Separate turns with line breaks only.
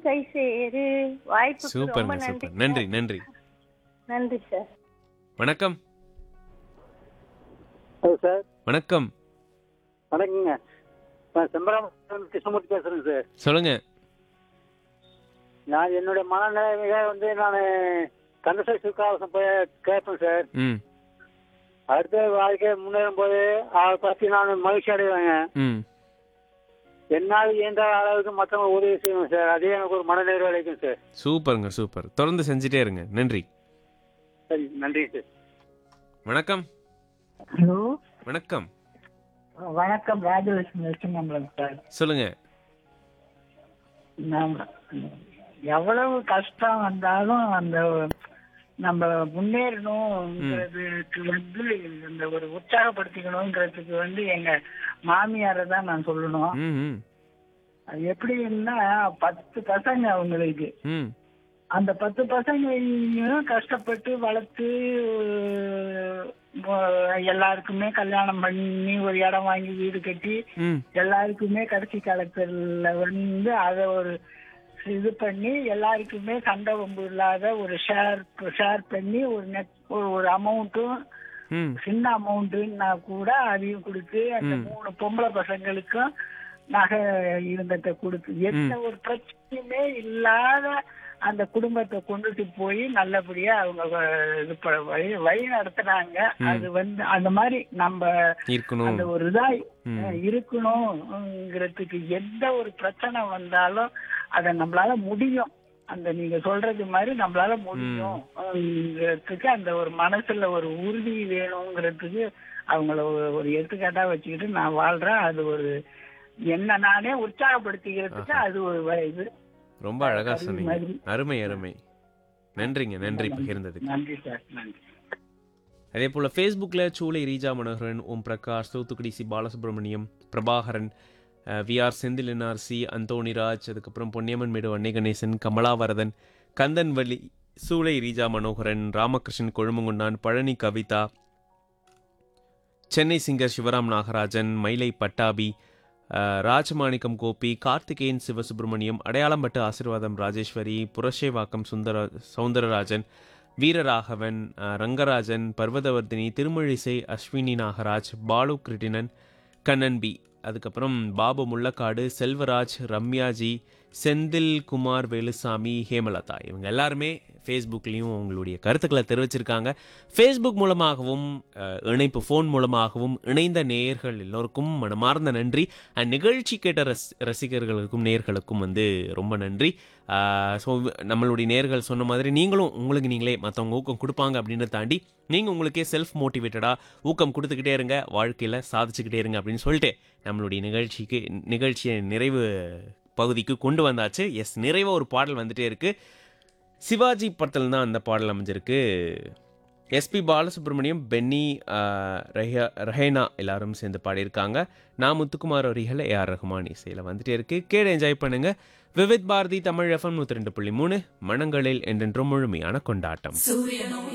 கை சேரு வாய்ப்புக்கு ரொம்ப
சூப்பருங்க
நன்றி
சூப்பர் நன்றி நன்றி
நன்றி சார்
வணக்கம்
ஹலோ சார்
வணக்கம்
வணக்கங்க நான் செம்பரம் கிருஷ்ணமூர்த்தி பேசுறேங்க சார்
சொல்லுங்க
நான் என்னுடைய மனநிலைமையை வந்து நான் கந்தசை சுக்காவசம் போய் கேட்பேன் சார்
ம்
அடுத்த வாழ்க்கை முன்னேறும் போது அதை பற்றி நான் மகிழ்ச்சி அடைவேங்க
ம்
என்னால் இயன்ற அளவுக்கு மற்றவங்க உதவி செய்வேன் சார் அதே எனக்கு ஒரு மனநிறைவு அளிக்கும் சார்
சூப்பருங்க சூப்பர் தொடர்ந்து செஞ்சுட்டே இருங்க நன்றி
சரி நன்றி சார்
வணக்கம்
ஹலோ
வணக்கம்
வணக்கம் ராஜலட்சுமி லட்சுமம்பலம் சார்
சொல்லுங்க
நாம் எவ்வளவு கஷ்டம் வந்தாலும் அந்த நம்ம முன்னேறணுங்கிறதுக்கு வந்து இந்த ஒரு உற்சாகப்படுத்திக்கணுங்கிறதுக்கு வந்து எங்க மாமியாரை தான் நான் சொல்லணும்
ம் ம்
அது எப்படின்னா பத்து பசங்க அவங்களுக்கு
ம்
அந்த பத்து பசங்களையும் கஷ்டப்பட்டு வளர்த்து அஹ், எல்லாருக்குமே கல்யாணம் பண்ணி ஒரு இடம் வாங்கி வீடு கட்டி
ம்
எல்லாருக்குமே கடைசி காலத்துல வந்து அதை ஒரு இது பண்ணி எல்லாருக்குமே சண்டை வம்பு இல்லாத ஒரு ஷேர் ஷேர் பண்ணி ஒரு நெட் ஒரு ஒரு அமௌண்ட்டும்
ம்
சின்ன அமௌண்ட்டுன்னா கூட அதையும் கொடுத்து அந்த
ம்.
மூணு பொம்பளை பசங்களுக்கும் நகை இருந்ததை கொடுத்து எந்த ஒரு பிரச்சனையுமே இல்லாத அந்த குடும்பத்தை கொண்டுட்டு போய் நல்லபடியா அவங்க வ- இது ப- வழி வழி நடத்துனாங்க
ம்.
அது வந்து அந்த மாதிரி நம்ம
இருக்கணும்
அந்த ஒரு இதா
ம்.
அஹ், இருக்கணும்ங்கிறதுக்கு எந்த ஒரு பிரச்சனை வந்தாலும் அதை நம்மளால முடியும் அந்த நீங்க சொல்றது மாதிரி நம்மளால முடியும்ங்கிறதுக்கு அந்த ஒரு மனசுல ஒரு உறுதி வேணுங்கிறதுக்கு அவங்கள ஒரு- ஒரு எடுத்துக்காட்டா வச்சுக்கிட்டு நான் வாழ்றேன் அது ஒரு என்ன நானே உற்சாகப்படுத்திக்கிறதுக்கு அது ஒரு வ- இது
ரொம்ப அழகா
கருவி
சொன்னீங்க
மாதிரி.
அருமை அருமை நன்றிங்க நன்றி பகிர்ந்ததுக்கு
நன்றி சார் நன்றி
அதே போல் ஃபேஸ்புக்கில் Choolai Reeja Manoharan Om Prakash Thoothukudi C Balasubramaniam Prabhakaran VR Senthil NRC Anthonyraj அதுக்கப்புறம் பொன்னியம்மன் மேடு வன்னி கணேசன் கமலாவரதன் கந்தன்வலி சூளை ரீஜா மனோகரன் ராமகிருஷ்ணன் கொழுமங்குண்டான் பழனி கவிதா சென்னை சிங்கர் சிவராம் நாகராஜன் மயிலை பட்டாபி அஹ், ராஜமாணிக்கம் கோபி கார்த்திகேயன் சிவசுப்பிரமணியம் அடையாளம்பட்டு ஆசீர்வாதம் ராஜேஸ்வரி புரஷேவாக்கம் சுந்தர சௌந்தரராஜன் வீரராகவன் அஹ், ரங்கராஜன் பர்வதவர்தினி திருமழிசை அஸ்வினி நாகராஜ் பாலு கிருட்டிணன் கண்ணன் பி அதுக்கப்புறம் பாபு முள்ளக்காடு செல்வராஜ் ரம்யாஜி செந்தில் குமார் வேலுசாமி ஹேமலதா இவங்க எல்லாருமே ஃபேஸ்புக்லேயும் உங்களுடைய கருத்துக்களை தெரிவிச்சிருக்காங்க ஃபேஸ்புக் மூலமாகவும் அஹ், இணைப்பு ஃபோன் மூலமாகவும் இணைந்த நேயர்கள் எல்லோருக்கும் மனமார்ந்த நன்றி அண்ட் நிகழ்ச்சி கேட்ட ரஸ் ரசிகர்களுக்கும் நேயர்களுக்கும் வந்து ரொம்ப நன்றி ஸோ நம்மளுடைய நேர்கள் சொன்ன மாதிரி நீங்களும் உங்களுக்கு நீங்களே மற்றவங்க ஊக்கம் கொடுப்பாங்க அப்படின்றத தாண்டி நீங்கள் உங்களுக்கே செல்ஃப் மோட்டிவேட்டடாக ஊக்கம் கொடுத்துக்கிட்டே இருங்க வாழ்க்கையில் சாதிச்சுக்கிட்டே இருங்க அப்படின்னு சொல்லிட்டு நம்மளுடைய நிகழ்ச்சிக்கு நிகழ்ச்சியை நிறைவு பகுதிக்கு கொண்டு வந்தாச்சு எஸ் நிறைவாக ஒரு பாடல் வந்துட்டே இருக்கு சிவாஜி படத்தில் தான் அந்த பாடல் அமைஞ்சிருக்கு எஸ்பி பாலசுப்ரமணியம் பென்னி ஆஹ், ரெஹ- ரெஹேனா எல்லாரும் சேர்ந்து பாடியிருக்காங்க நான் முத்துக்குமார் அவர்கள் ஏஆர் ரஹ்மான் இசையில் வந்துட்டே இருக்கு கேடு என்ஜாய் பண்ணுங்க விவித் பாரதி தமிழ் எஃப்எம் நூற்றி ரெண்டு புள்ளி மூணு மனங்களில் என்றென்றும் முழுமையான கொண்டாட்டம்